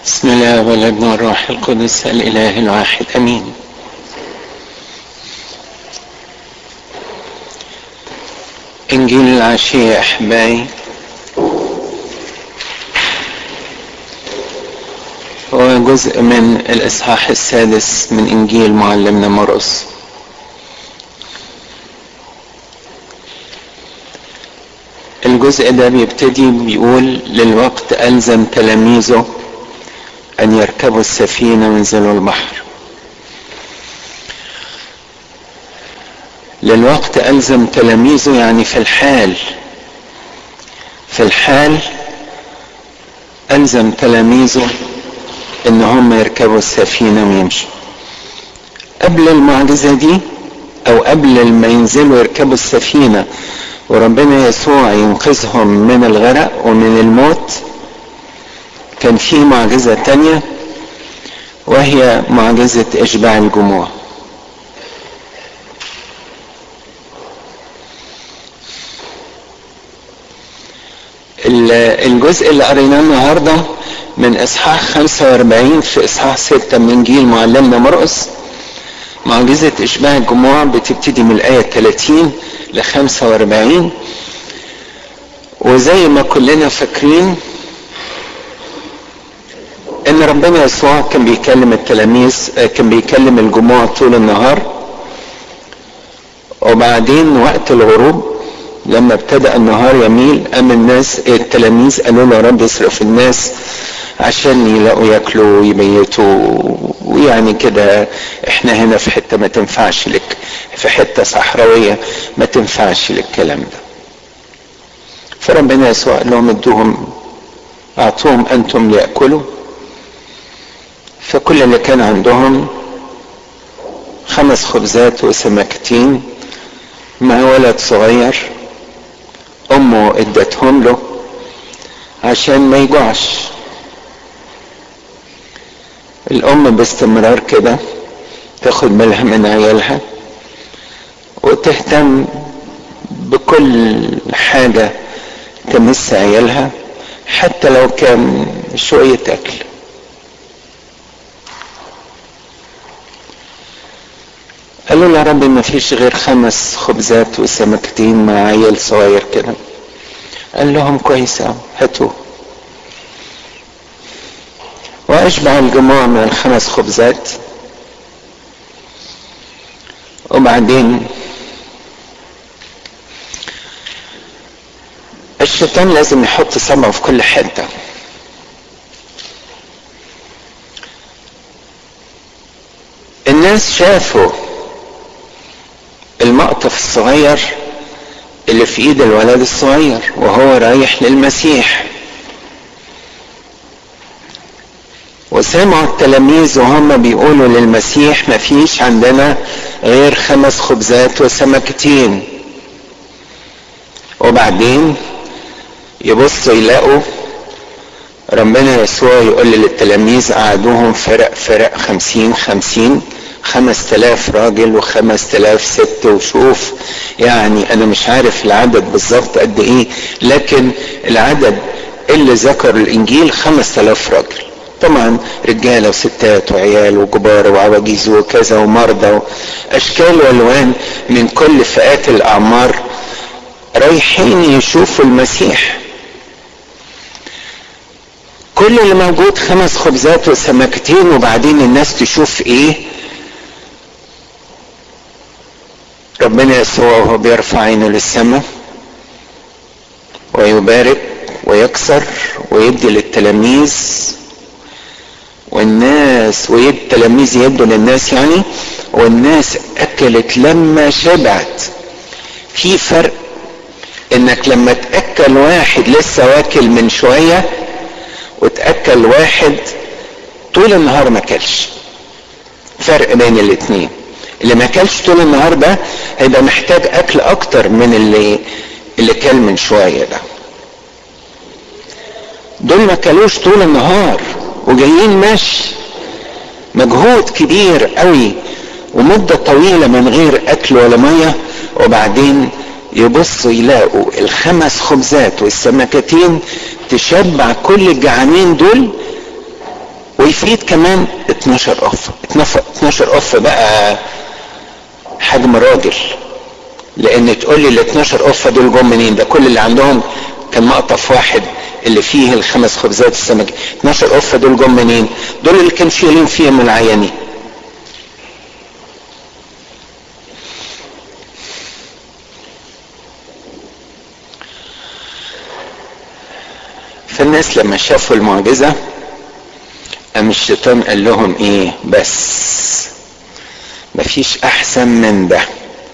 بسم الله والابن والروح القدس الاله الواحد امين انجيل العشيه احبائي هو جزء من الاصحاح السادس من انجيل معلمنا مرقس الجزء ده بيبتدي بيقول للوقت ألزم تلاميذه أن يركبوا السفينة وينزلوا البحر للوقت ألزم تلاميذه يعني في الحال في الحال ألزم تلاميذه إن هم يركبوا السفينة ويمشوا قبل المعجزة دي أو قبل ما ينزلوا يركبوا السفينة وربنا يسوع ينقذهم من الغرق ومن الموت كان في معجزة تانية وهي معجزة إشباع الجموع الجزء اللي قريناه النهاردة من إصحاح 45 في إصحاح 6 من إنجيل معلمنا مرقس معجزة إشباع الجموع بتبتدي من الآية 30 ل 45 وزي ما كلنا فاكرين ان ربنا يسوع كان بيكلم التلاميذ كان بيكلم الجموع طول النهار وبعدين وقت الغروب لما ابتدأ النهار يميل قام الناس التلاميذ قالوا له يا رب اصرف الناس عشان يلاقوا ياكلوا ويبيتوا ويعني كده احنا هنا في حته ما تنفعش لك في حته صحراويه ما تنفعش للكلام ده فربنا يسوع قال لهم ادوهم اعطوهم انتم لياكلوا فكل اللي كان عندهم خمس خبزات وسمكتين مع ولد صغير امه ادتهم له عشان ما يجوعش الام باستمرار كده تاخد بالها من عيالها وتهتم بكل حاجة تمس عيالها حتى لو كان شوية أكل قالوا له يا رب ما فيش غير خمس خبزات وسمكتين مع عيل صغير كده قال لهم كويس هاتوه واشبع الجموع من الخمس خبزات وبعدين الشيطان لازم يحط صبعه في كل حته الناس شافوا المقطف الصغير اللي في ايد الولد الصغير وهو رايح للمسيح وسمعوا التلاميذ وهم بيقولوا للمسيح ما فيش عندنا غير خمس خبزات وسمكتين وبعدين يبصوا يلاقوا ربنا يسوع يقول للتلاميذ قعدوهم فرق فرق خمسين خمسين خمس تلاف راجل وخمس تلاف ست وشوف يعني انا مش عارف العدد بالظبط قد ايه لكن العدد اللي ذكر الانجيل خمس تلاف راجل طبعا رجاله وستات وعيال وكبار وعواجيز وكذا ومرضى اشكال والوان من كل فئات الاعمار رايحين يشوفوا المسيح كل اللي موجود خمس خبزات وسمكتين وبعدين الناس تشوف ايه ربنا يسوع وهو بيرفع عينه للسماء ويبارك ويكسر ويدي للتلاميذ والناس ويد التلاميذ يدوا للناس يعني والناس اكلت لما شبعت في فرق انك لما تاكل واحد لسه واكل من شويه وتاكل واحد طول النهار ما اكلش فرق بين الاتنين اللي ما اكلش طول النهار ده هيبقى محتاج اكل اكتر من اللي اللي كل من شويه ده دول ما كلوش طول النهار وجايين ماشي مجهود كبير قوي ومدة طويلة من غير أكل ولا مية وبعدين يبصوا يلاقوا الخمس خبزات والسمكتين تشبع كل الجعانين دول ويفيد كمان 12 قف 12 قف بقى حجم راجل لان تقول لي ال 12 قفه دول جم منين ده كل اللي عندهم كان مقطف واحد اللي فيه الخمس خبزات السمك 12 قفه دول جم منين دول اللي كان شايلين فيهم العيانين فالناس لما شافوا المعجزه قام الشيطان قال لهم ايه بس مفيش احسن من ده